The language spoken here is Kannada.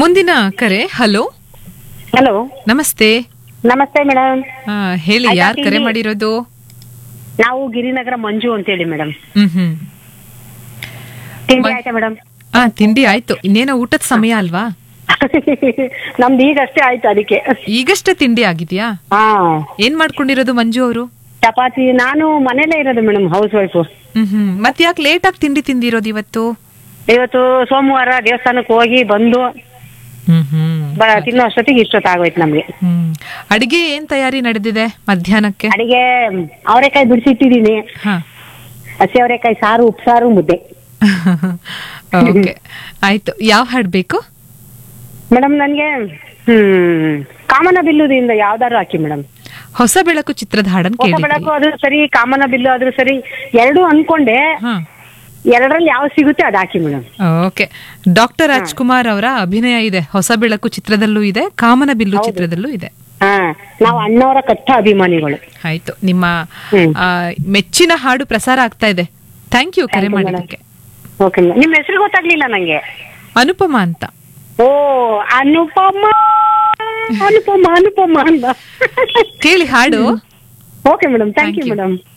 ಮುಂದಿನ ಕರೆ ಹಲೋ ಹಲೋ ನಮಸ್ತೆ ನಮಸ್ತೆ ಮೇಡಮ್ ಆ, ಹೇಳಿ ಆಯ್ತಾ ಯಾರ್ ಕರೆ ತಿಂಡಿ? ಮಾಡಿರೋದು ನಾವು ಗಿರಿನಗರ ಮಂಜು ಅಂತೇಳಿ ಮೇಡಮ್ ಹ್ಮ್ ಹ್ಮ್ ತಿಂಡಿ ಮ- ಆಯ್ತಾ ಮೇಡಮ್ ಆ ತಿಂಡಿ ಆಯ್ತು ಇನ್ನೇನೋ ಊಟದ ಸಮಯ ಅಲ್ವಾ ನಮ್ದು ಈಗಷ್ಟೇ ಆಯ್ತು ಅದಕ್ಕೆ ಈಗಷ್ಟೇ ತಿಂಡಿ ಆಗಿದ್ಯಾ ಹಾ ಏನ್ ಮಾಡ್ಕೊಂಡಿರೋದು ಮಂಜು ಅವರು ಚಪಾತಿ ನಾನು ಮನೇಲೇ ಇರೋದು madam housewife hmm hmm ಮತ್ ಯಾಕೆ ಲೇಟ್ ಆಗಿ ತಿಂಡಿ ತಿಂದಿರೋದು ಇವತ್ತು ಇವತ್ತು ಸೋಮವಾರ ದೇವಸ್ಥಾನಕ್ಕೆ ಹೋಗಿ ಬಂದು ಹ್ಮ್ ಹ್ಮ್ ಬ- ತಿನ್ನೋ ಅಷ್ಟೊತ್ತಿಗೆ ಇಷ್ಟೊತ್ತಾಗೋಯ್ತು ನಮ್ಗೆ ಹ್ಮ್ ಅಡಿಗೆ ಏನ್ ತಯಾರಿ ನಡೆದಿದೆ ಮಧ್ಯಾಹ್ನಕ್ಕೆ ಅಡಿಗೆ ಅವರೆಕಾಯಿ ಬಿಡಿಸಿಟ್ಟಿದೀನಿ ಹಾ ಹಸಿ ಅವರೆಕಾಯಿ ಸಾರು ಉಪ್ಸಾರು ಮುದ್ದೆ ಓಕೆ ಆಯ್ತು ಯಾವ ಹಾಡ್ ಬೇಕು ಮೇಡಮ್ ನನ್ಗೆ ಹ್ಮ್ ಕಾಮನ ಬಿಲ್ಲುದಿಂದ ಯಾವ್ದಾದ್ರು ಹಾಕಿ ಮೇಡಮ್ ಹೊಸ ಬೆಳಕು ಚಿತ್ರದ ಹಾಡನ್ ಹೊಸ ಕೇಳಿದ್ವಿ ಬೆಳಕು ಆದ್ರೂ ಸರಿ ಕಾಮನ ಬಿಲ್ಲು ಆದ್ರೂ ಸರಿ ಎರಡು ಅನ್ಕೊಂಡೆ ಹಾ ಎರಡರಲ್ಲಿ ಯಾವ ಸಿಗುತ್ತೆ ಅದ್ ಹಾಕಿ ಮೇಡಮ್ ಓಕೆ ಡಾಕ್ಟರ್ ರಾಜ್ಕುಮಾರ್ ಅವರ ಅಭಿನಯ ಇದೆ ಹೊಸ ಬೆಳಕು ಚಿತ್ರದಲ್ಲೂ ಇದೆ ಕಾಮನ ಬಿಲ್ಲು ಚಿತ್ರದಲ್ಲೂ ಇದೆ ಹಾ ನಾವು ಅಣ್ಣವರ ಕಟ್ಟ ಅಭಿಮಾನಿಗಳು ಆಯ್ತು ನಿಮ್ಮ ಹ್ಮ್. ಆ, ಮೆಚ್ಚಿನ ಹಾಡು ಪ್ರಸಾರ ಆಗ್ತಾ ಇದೆ ಥ್ಯಾಂಕ್ ಯು ಕರೆ Thank you, ಮಾಡಿದ್ದಕ್ಕೆ ಓಕೆ ನಿಮ್ ಹೆಸರು ಗೊತ್ತಾಗ್ಲಿಲ್ಲ ನಂಗೆ ಅನುಪಮ ಅಂತ ಓ ಅನುಪಮ ಅನುಪಮ ಅನುಪಮ ಅಂತ ಕೇಳಿ ಹಾಡು okay madam thank Thank you you. Madam